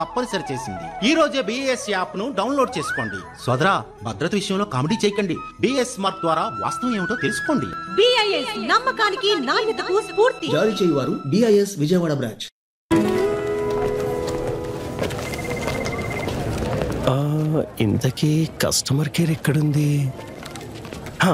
తప్పనిసరి చేసింది ఈ రోజే బిఏఎస్ యాప్ ను డౌన్లోడ్ చేసుకోండి సోదరా భద్రత విషయంలో కామెడీ చేయకండి బిఏఎస్ స్మార్ట్ ద్వారా వాస్తవం ఏమిటో తెలుసుకోండి బిఐఎస్ నమ్మకానికి నాణ్యతకు స్ఫూర్తి జారీ చేయువారు డిఐఎస్ విజయవాడ బ్రాంచ్ ఆ, ఇంతకీ కస్టమర్ కేర్ ఎక్కడుంది హా.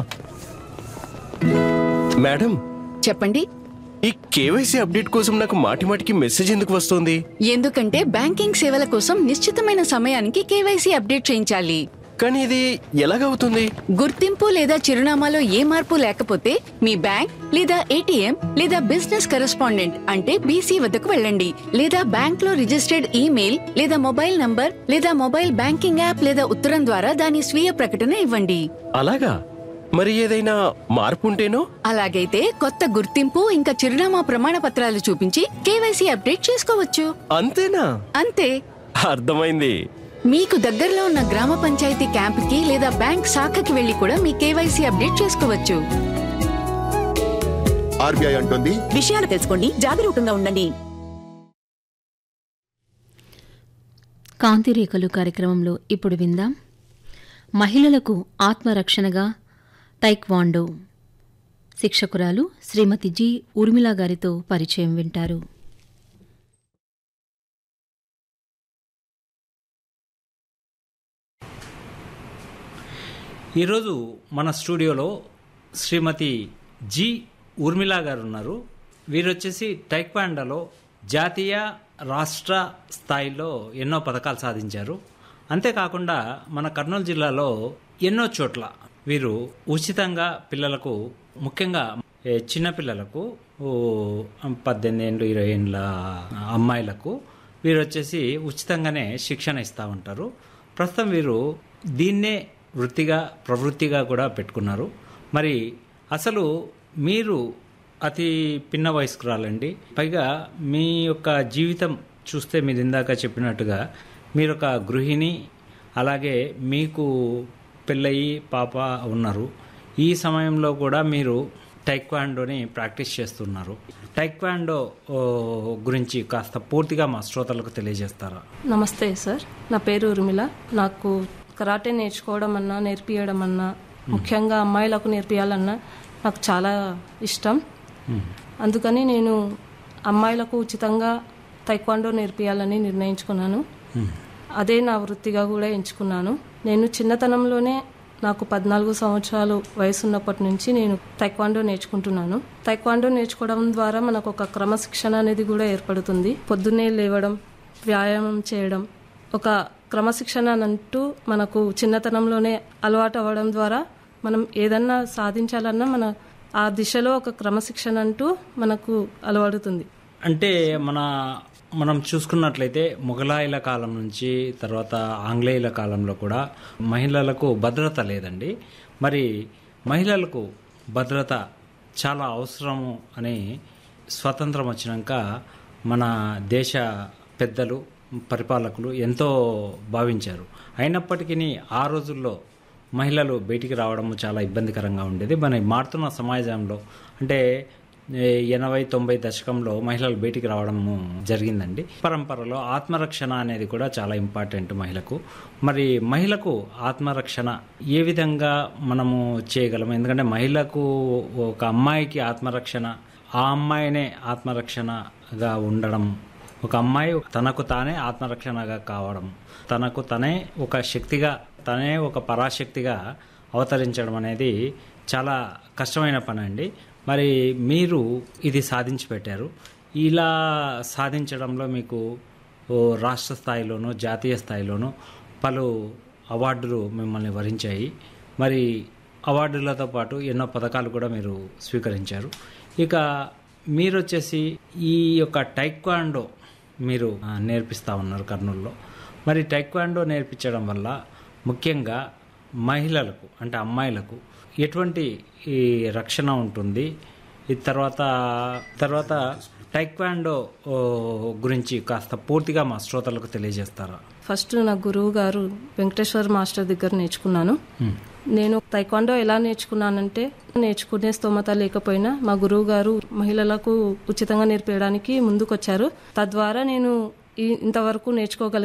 మేడం చెప్పండి ఈ కేవైసీ అప్డేట్ కోసం నాకు మాటి మాటికి మెసేజ్ ఎందుకు వస్తుంది ఎందుకంటే బ్యాంకింగ్ సేవల కోసం నిశ్చితమైన సమయానికి కేవైసీ అప్డేట్ చేయించాలి కానీ ఇది ఎలాగవుతుంది గుర్తింపు లేదా చిరునామాలో ఏ మార్పు లేకపోతే మీ బ్యాంక్ లేదా ఏటీఎం లేదా బిజినెస్ కరెస్పాండెంట్ అంటే బీసీ వద్దకు వెళ్ళండి లేదా బ్యాంక్ లో రిజిస్టర్డ్ ఈమెయిల్ లేదా మొబైల్ నంబర్ లేదా మొబైల్ బ్యాంకింగ్ యాప్ లేదా ఉత్తరం ద్వారా దాని స్వీయ ప్రకటన ఇవ్వండి అలాగా మరి ఏదైనా మార్పు ఉంటేనో అలాగైతే కొత్త గుర్తింపు ఇంకా చిరునామా ప్రమాణ పత్రాలు చూపించి కేవైసీ అప్డేట్ చేసుకోవచ్చు అంతేనా అంతే అర్థమైంది మీకు దగ్గరలో ఉన్న గ్రామ పంచాయతీ క్యాంపుకి లేదా బ్యాంక్ శాఖకి వెళ్లి కూడా మీ కేవైసీ అప్డేట్ చేసుకోవచ్చు ఆర్బీఐ అంటుంది విషయాలు తెలుసుకోండి జాగరూకంగా ఉండండి కాంతిరేఖలు కార్యక్రమంలో ఇప్పుడు విందాం మహిళలకు ఆత్మరక్షణగా తైక్వాండో శిక్షకురాలు శ్రీమతి జి ఉర్మిళ గారితో పరిచయం వింటారు ఈరోజు మన స్టూడియోలో శ్రీమతి జి ఊర్మిళ గారు ఉన్నారు వీరు వచ్చేసి టైక్వాండాలో జాతీయ రాష్ట్ర స్థాయిలో ఎన్నో పథకాలు సాధించారు అంతేకాకుండా మన కర్నూలు జిల్లాలో ఎన్నో చోట్ల వీరు ఉచితంగా పిల్లలకు ముఖ్యంగా ఏ, చిన్న పిల్లలకు ఓ, పద్దెనిమిది ఏళ్ళు ఇరవై ఏళ్ళ అమ్మాయిలకు వీరు వచ్చేసి ఉచితంగానే శిక్షణ ఇస్తూ ఉంటారు ప్రస్తుతం వీరు దీన్నే వృత్తిగా ప్రవృత్తిగా కూడా పెట్టుకున్నారు మరి అసలు మీరు అతి పిన్న వయస్కురాలండి పైగా మీ యొక్క జీవితం చూస్తే మీరు ఇందాక చెప్పినట్టుగా మీరు ఒక గృహిణి అలాగే మీకు పెళ్ళయి పాప ఉన్నారు ఈ సమయంలో కూడా మీరు టైక్వాండోని ప్రాక్టీస్ చేస్తున్నారు టైక్వాండో ఓ, గురించి కాస్త పూర్తిగా మా శ్రోతలకు తెలియజేస్తారా నమస్తే సార్ నా పేరు ఉర్మిళ నాకు కరాటే నేర్చుకోవడం అన్నా నేర్పియడం అన్నా ముఖ్యంగా అమ్మాయిలకు నేర్పియాలన్నా నాకు చాలా ఇష్టం అందుకని నేను అమ్మాయిలకు ఉచితంగా తైక్వాండో నేర్పియాలని నిర్ణయించుకున్నాను అదే నా వృత్తిగా కూడా ఎంచుకున్నాను నేను చిన్నతనంలోనే నాకు పద్నాలుగు సంవత్సరాలు వయసు ఉన్నప్పటి నుంచి నేను తైక్వాండో నేర్చుకుంటున్నాను తైక్వాండో నేర్చుకోవడం ద్వారా మనకు ఒక క్రమశిక్షణ అనేది కూడా ఏర్పడుతుంది పొద్దున్నే లేవడం వ్యాయామం చేయడం ఒక క్రమశిక్షణ అని అంటూ మనకు చిన్నతనంలోనే అలవాటు అవ్వడం ద్వారా మనం ఏదన్నా సాధించాలన్నా మన ఆ దిశలో ఒక క్రమశిక్షణ అంటూ మనకు అలవడుతుంది అంటే మన మనం చూసుకున్నట్లయితే మొఘలాయుల కాలం నుంచి తర్వాత ఆంగ్లేయుల కాలంలో కూడా మహిళలకు భద్రత లేదండి మరి మహిళలకు భద్రత చాలా అవసరము అని స్వతంత్రం వచ్చినాక మన దేశ పెద్దలు పరిపాలకులు ఎంతో భావించారు అయినప్పటికీ ఆ రోజుల్లో మహిళలు బయటికి రావడం చాలా ఇబ్బందికరంగా ఉండేది మన మారుతున్న సమాజంలో అంటే ఏ, ఎనభై తొంభై దశకంలో మహిళలు బయటికి రావడము జరిగిందండి పరంపరలో ఆత్మరక్షణ అనేది కూడా చాలా ఇంపార్టెంట్ మహిళకు మరి మహిళకు ఆత్మరక్షణ ఏ విధంగా మనము చేయగలము ఎందుకంటే మహిళకు ఒక అమ్మాయికి ఆత్మరక్షణ ఆ అమ్మాయినే ఆత్మరక్షణగా ఉండడం ఒక అమ్మాయి తనకు తానే ఆత్మరక్షణగా కావడం తనకు తనే ఒక శక్తిగా తనే ఒక పరాశక్తిగా అవతరించడం అనేది చాలా కష్టమైన పని అండి మరి మీరు ఇది సాధించి పెట్టారు ఇలా సాధించడంలో మీకు ఓ రాష్ట్ర స్థాయిలోనూ జాతీయ స్థాయిలోనూ పలు అవార్డులు మిమ్మల్ని వరించాయి మరి అవార్డులతో పాటు ఎన్నో పథకాలు కూడా మీరు స్వీకరించారు ఇక మీరు వచ్చేసి ఈ యొక్క టైక్వాండో మీరు ఆ, నేర్పిస్తా ఉన్నారు కర్నూలులో మరి టైక్వాండో నేర్పించడం వల్ల ముఖ్యంగా మహిళలకు అంటే అమ్మాయిలకు ఎటువంటి ఈ రక్షణ ఉంటుంది ఈ తర్వాత తర్వాత టైక్వాండో ఓ, గురించి కాస్త పూర్తిగా మా శ్రోతలకు తెలియజేస్తారా ఫస్ట్ నా గురువు గారు వెంకటేశ్వర మాస్టర్ దగ్గర నేర్చుకున్నాను నేను తైక్వాండో ఎలా నేర్చుకున్నానంటే నేర్చుకునే స్తోమత లేకపోయినా మా గురువు గారు మహిళలకు ఉచితంగా నేర్పించడానికి ముందుకొచ్చారు తద్వారా నేను ఈ ఇంతవరకు నేర్చుకోగలిగాను